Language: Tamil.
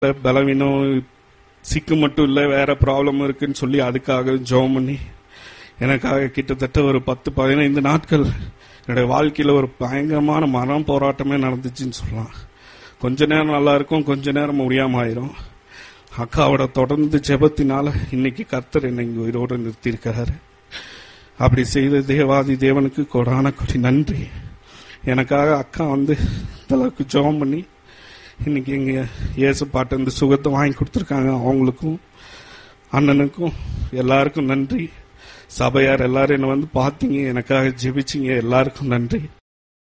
பலவீனம் சிக்கு மட்டும் இல்லை வேற ப்ராப்ளம் இருக்குன்னு சொல்லி அதுக்காக ஜெபம் பண்ணி எனக்காக கிட்டத்தட்ட ஒரு பத்து பதினைந்து நாட்கள் என்னுடைய வாழ்க்கையில ஒரு பயங்கரமான மரண போராட்டமே நடந்துச்சுன்னு சொல்லலாம் கொஞ்ச நேரம் நல்லா இருக்கும் கொஞ்ச நேரம் முடியாம ஆயிரும் அக்காவோட தொடர்ந்து ஜெபத்தினால இன்னைக்கு கர்த்தர் என்னை இங்க உயிரோடு நிறுத்தியிருக்கிறாரு அப்படி செய்த தேவாதி தேவனுக்கு கொடான கொடி நன்றி எனக்காக அக்கா வந்து இந்த அளவுக்கு ஜெபம் பண்ணி இன்னைக்கு எங்க இயேசு பாட்டு இந்த சுகத்தை வாங்கி கொடுத்துருக்காங்க அவங்களுக்கும் அண்ணனுக்கும் எல்லாருக்கும் நன்றி சபையார் எல்லாரும் என்ன வந்து பார்த்தீங்க எனக்காக ஜெபிச்சிங்க எல்லாருக்கும் நன்றி